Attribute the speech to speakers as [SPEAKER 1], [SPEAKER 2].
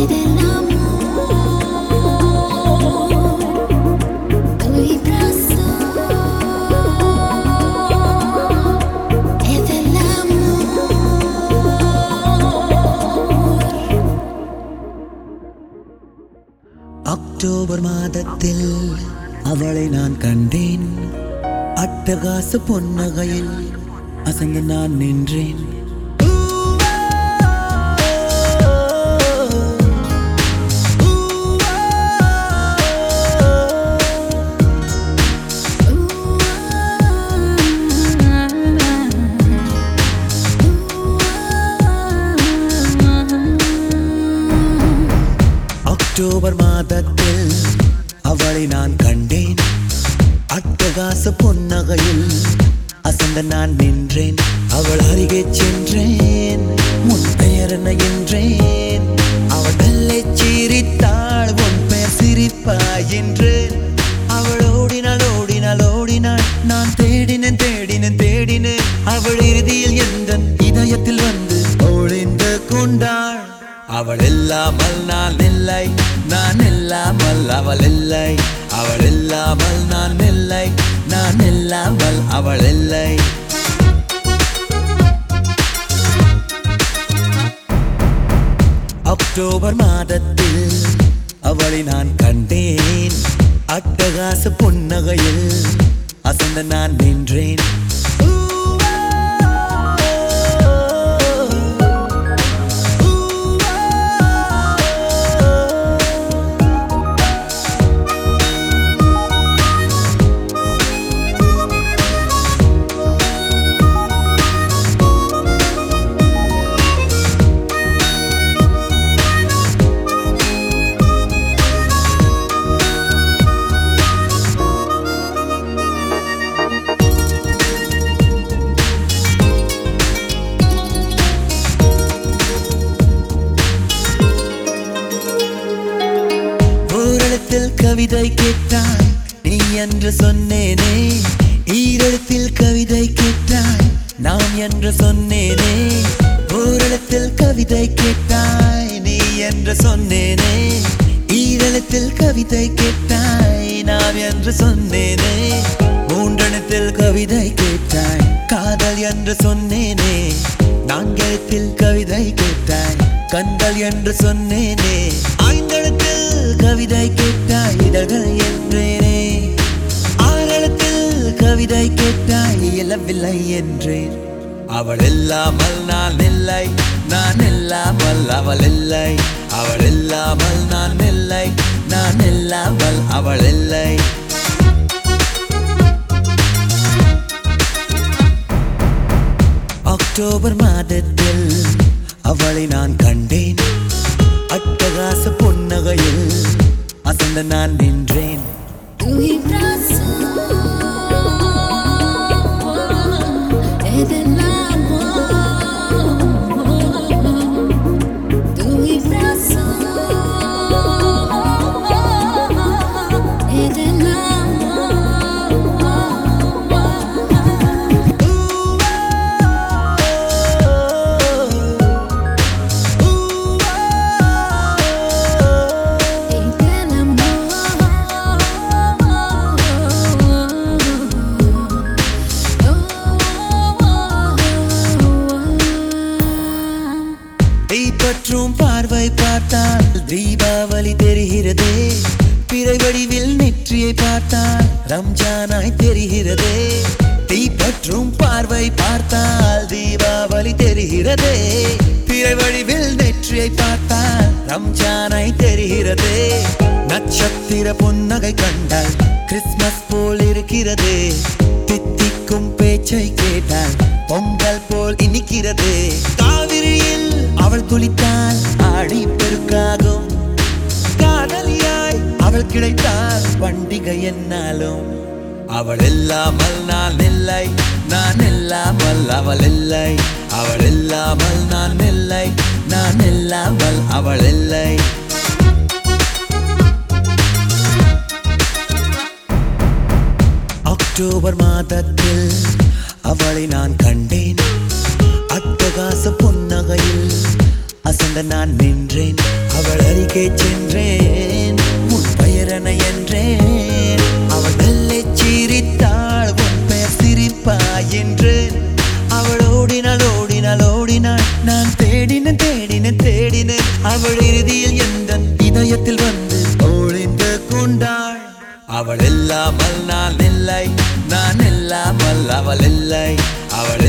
[SPEAKER 1] October மாதத்தில் அவளை நான் கண்டேன் அட்டகாச பொன்னகையில் அசந்து நான் நின்றேன் அக்டோபர் மாதத்தில் அவளை நான் கண்டேன் அட்டகாச பொன்னகையில் அசந்த நான் நின்றேன் அவள் அருகே சென்றேன் உன் பெயர் என்ன என்றேன் அவள் வெள்ளை சிரித்தாள் உன் பெயர் சிரிப்பா என்றேன் அவள் ஓடினாள் ஓடினாள் ஓடினாள் நான் தேடினேன் தேடினேன் தேடினேன் அவள் இறுதியில் எந்த இதயத்தில் வந்து ஒளிந்து கொண்டாள் அவள் இல்லாமல் நான் இல்லை நான் இல்லாமல் அவள் இல்லை அவள் இல்லாமல் நான் இல்லை நான் இல்லாமல் அவள் இல்லை அக்டோபர் மாதத்தில் அவளை நான் கண்டேன் அட்டகாச புன்னகையில் அசந்த நான் நின்றேன் ஓரிடத்தில் கவிதை கேட்டாய் நீ என்று சொன்னேனே ஈரிடத்தில் கவிதை கேட்டாய் நான் என்று சொன்னேனே ஓரிடத்தில் கவிதை கேட்டாய் நீ என்று சொன்னேனே ஈரிடத்தில் கவிதை கேட்டாய் நான் என்று சொன்னேனே மூன்றெழுத்தில் கவிதை கேட்டாய் காதல் என்று சொன்னேனே நான்கெழுத்தில் கவிதை கேட்டாய் கண்கள் என்று சொன்னேனே ஐந்தெழுத்தில் கவிதை கேட்டாய் இதழ்கள் என்றேனே ஆறெழுத்தில் கவிதை கேட்டாய் இயலவில்லை என்றேன் அவள் இல்லாமல் நான் இல்லை நான் இல்லாமல் அவள் இல்லை அவள் இல்லாமல் நான் இல்லை நான் இல்லாமல் அவள் இல்லை அக்டோபர் மாதத்தில் அவளை நான் கண்டேன் அட்டகாச பொன்னகையில் அசந்த நான் நின்றேன்
[SPEAKER 2] Tu abrazo es del amor. Tu abrazo es del amor. Es del amor.
[SPEAKER 1] தீப்பற்றும் பார்வை பார்த்தால் தீபாவளி தெரிகிறதே பிறை வடிவில் நெற்றியை பார்த்தால் ரம்ஜானாய் தெரிகிறதே தீப்பற்றும் பார்வை பார்த்தால் தீபாவளி தெரிகிறதே பிறை வடிவில் நெற்றியை பார்த்தால் ரம்ஜானாய் தெரிகிறதே நட்சத்திர புன்னகை கண்டால் கிறிஸ்மஸ் போல் இருக்கிறதே தித்திக்கும் பேச்சை கேட்டால் பொங்கல் போல் இனிக்கிறதே காவிரியில் அவள் குளித்தால் ஆடி பெருக்காகும் காதலியாய் அவள் கிடைத்தால் பண்டிகை என்னாலும் அவள் இல்லாமல் நான் இல்லை நான் இல்லாமல் அவள் இல்லை அவள் இல்லாமல் நான் இல்லை நான் இல்லாமல் அவள் இல்லை அக்டோபர் மாதத்தில் அவளை நான் கண்டேன் அட்டகாச புன்னகையில் அசந்த நான் நின்றேன் அவள் அருகே சென்றேன் முன் பெயரனை என்றேன் அவள் மெல்லை சிரித்தாள் உன் பெயர் சிரிப்பா என்றேன் அவள் ஓடினாள் ஓடினாள் ஓடினாள் நான் தேடினேன் தேடினேன் தேடினேன் அவள் இறுதியில் எந்த இதயத்தில் வந்து ஒளிந்து கொண்டாள் அவள் இல்லாமல் நான் இல்லை நான் இல்லாமல் அவள் இல்லை அவள்